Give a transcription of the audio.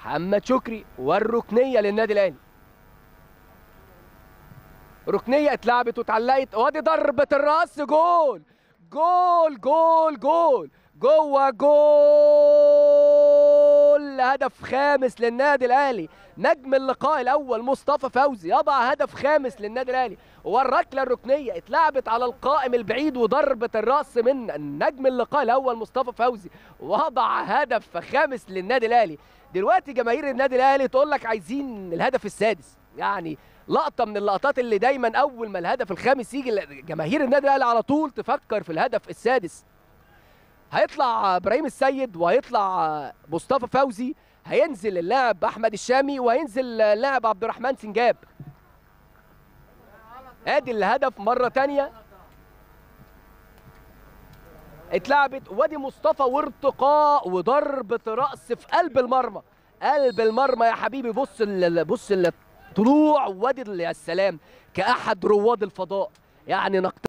محمد شكري والركنيه للنادي الاهلي ركنيه اتلعبت واتعلقت وادي ضربه الراس جول جول جول جول جوه جول هدف خامس للنادي الاهلي نجم اللقاء الاول مصطفى فوزي يضع هدف خامس للنادي الاهلي والركله الركنيه اتلعبت على القائم البعيد وضربه الراس من نجم اللقاء الاول مصطفى فوزي وضع هدف خامس للنادي الاهلي دلوقتي جماهير النادي الاهلي تقول لك عايزين الهدف السادس يعني لقطه من اللقطات اللي دايما اول ما الهدف الخامس يجي جماهير النادي الاهلي على طول تفكر في الهدف السادس هيطلع ابراهيم السيد وهيطلع مصطفى فوزي هينزل اللاعب احمد الشامي وهينزل اللاعب عبد الرحمن سنجاب ادي الهدف مره تانية اتلعبت وادي مصطفى وارتقاء وضربه راس في قلب المرمى قلب المرمى يا حبيبي بص ال بص الطلوع وادي يا سلام كاحد رواد الفضاء يعني نقطة